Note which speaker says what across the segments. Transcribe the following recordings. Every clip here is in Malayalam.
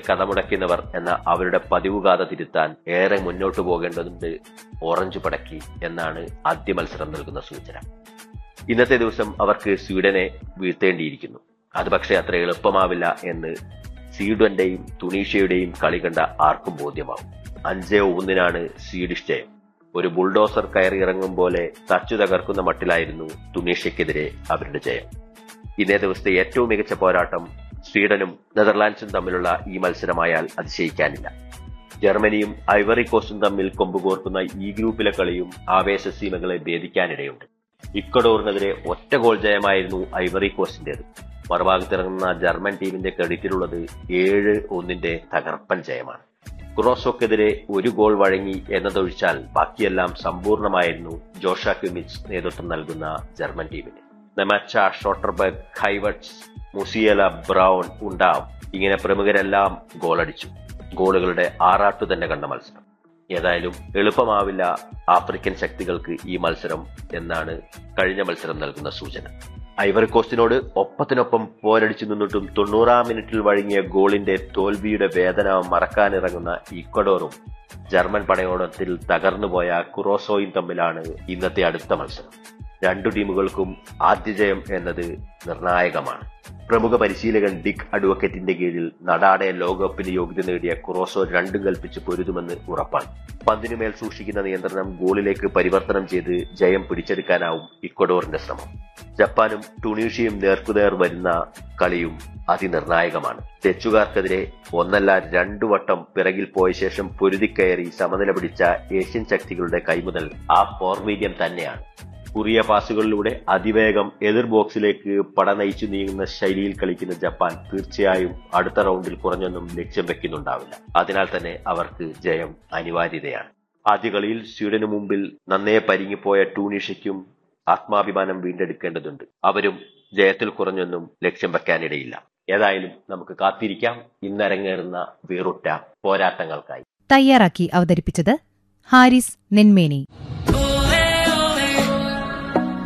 Speaker 1: കഥമുടക്കുന്നവർ എന്ന അവരുടെ പതിവ് ഗാഥ തിരുത്താൻ ഏറെ മുന്നോട്ടു പോകേണ്ടതുണ്ട് ഓറഞ്ച് പടക്കി എന്നാണ് ആദ്യ മത്സരം നൽകുന്ന സൂചന ഇന്നത്തെ ദിവസം അവർക്ക് സ്വീഡനെ വീഴ്ത്തേണ്ടിയിരിക്കുന്നു അത് പക്ഷേ അത്ര എളുപ്പമാവില്ല എന്ന് സ്വീഡന്റെയും തുണീഷ്യയുടെയും കളി കണ്ട ആർക്കും ബോധ്യമാവും അഞ്ചേ ഒന്നിനാണ് സ്വീഡിഷ് ജയം ഒരു ബുൾഡോസർ കയറി ഇറങ്ങും പോലെ തച്ചു തകർക്കുന്ന മട്ടിലായിരുന്നു തുണീഷ്യക്കെതിരെ അവരുടെ ജയം ഇന്നേ ദിവസത്തെ ഏറ്റവും മികച്ച പോരാട്ടം സ്വീഡനും നെതർലാൻഡ്സും തമ്മിലുള്ള ഈ മത്സരമായാൽ അതിശയിക്കാനില്ല ജർമ്മനിയും ഐവറി കോസ്റ്റും തമ്മിൽ കൊമ്പുകോർക്കുന്ന ഈ ഗ്രൂപ്പിലെ കളിയും ആവേശ സീമകളെ ഭേദിക്കാനിടയുണ്ട് ഇക്വഡോറിനെതിരെ ഒറ്റ ഗോൾ ജയമായിരുന്നു ഐവറി കോസ്റ്റിന്റേത് മറുഭാഗത്തിറങ്ങുന്ന ജർമ്മൻ ടീമിന്റെ ക്രെഡിറ്റിലുള്ളത് ഏഴ് ഒന്നിന്റെ തകർപ്പൻ ജയമാണ് ക്രോസോക്കെതിരെ ഒരു ഗോൾ വഴങ്ങി എന്നതൊഴിച്ചാൽ ബാക്കിയെല്ലാം സമ്പൂർണമായിരുന്നു ജോഷ ക്യുമിച്ച് നേതൃത്വം നൽകുന്ന ജർമ്മൻ ടീമിന് നെമച്ച ഷോട്ടർബർഗ് ഹൈവട്സ് മുസിയല ബ്രൗൺ ഉണ്ടാവും ഇങ്ങനെ പ്രമുഖരെല്ലാം ഗോളടിച്ചു ഗോളുകളുടെ ആറാട്ടു തന്നെ കണ്ട മത്സരം ഏതായാലും എളുപ്പമാവില്ല ആഫ്രിക്കൻ ശക്തികൾക്ക് ഈ മത്സരം എന്നാണ് കഴിഞ്ഞ മത്സരം നൽകുന്ന സൂചന ഐവറി കോസ്റ്റിനോട് ഒപ്പത്തിനൊപ്പം പോരടിച്ചു നിന്നിട്ടും തൊണ്ണൂറാം മിനിറ്റിൽ വഴങ്ങിയ ഗോളിന്റെ തോൽവിയുടെ വേദന മറക്കാനിറങ്ങുന്ന ഇക്വഡോറും ജർമ്മൻ പടയോടത്തിൽ തകർന്നുപോയ കുറോസോയും തമ്മിലാണ് ഇന്നത്തെ അടുത്ത മത്സരം രണ്ടു ടീമുകൾക്കും ആദ്യ ജയം എന്നത് നിർണായകമാണ് പ്രമുഖ പരിശീലകൻ ഡിക് അഡ്വക്കറ്റിന്റെ കീഴിൽ നടാടെ ലോകകപ്പിന് യോഗ്യത നേടിയ കുറോസോ രണ്ടും കൽപ്പിച്ച് പൊരുതുമെന്ന് ഉറപ്പാണ് പന്തിനുമേൽ സൂക്ഷിക്കുന്ന നിയന്ത്രണം ഗോളിലേക്ക് പരിവർത്തനം ചെയ്ത് ജയം പിടിച്ചെടുക്കാനാവും ഇക്വഡോറിന്റെ ശ്രമം ജപ്പാനും ടുണീഷ്യയും നേർക്കുനേർ വരുന്ന കളിയും അതിനിർണായകമാണ് ഡച്ചുകാർക്കെതിരെ ഒന്നല്ല രണ്ടു വട്ടം പിറകിൽ പോയ ശേഷം പൊരുതിക്കയറി സമനില പിടിച്ച ഏഷ്യൻ ശക്തികളുടെ കൈമുതൽ ആ ഫോർമീഡിയം തന്നെയാണ് കുറിയ പാസുകളിലൂടെ അതിവേഗം എതിർ ബോക്സിലേക്ക് പട നയിച്ചു നീങ്ങുന്ന ശൈലിയിൽ കളിക്കുന്ന ജപ്പാൻ തീർച്ചയായും അടുത്ത റൗണ്ടിൽ കുറഞ്ഞൊന്നും ലക്ഷ്യം വെക്കുന്നുണ്ടാവില്ല അതിനാൽ തന്നെ അവർക്ക് ജയം അനിവാര്യതയാണ് ആദ്യ കളിയിൽ സ്വീഡന് മുമ്പിൽ നന്നേ പരിങ്ങിപ്പോയ ടൂണിഷ്യയ്ക്കും ആത്മാഭിമാനം വീണ്ടെടുക്കേണ്ടതുണ്ട് അവരും ജയത്തിൽ കുറഞ്ഞൊന്നും ലക്ഷ്യം വെക്കാനിടയില്ല ഏതായാലും നമുക്ക് കാത്തിരിക്കാം ഇന്നരങ്ങേറുന്ന വേറുറ്റ പോരാട്ടങ്ങൾക്കായി
Speaker 2: തയ്യാറാക്കി അവതരിപ്പിച്ചത് ഹാരിസ് നെന്മേനി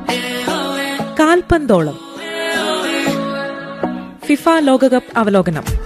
Speaker 3: കാൽപന്തോളം ഫിഫ ലോകകപ്പ് അവലോകനം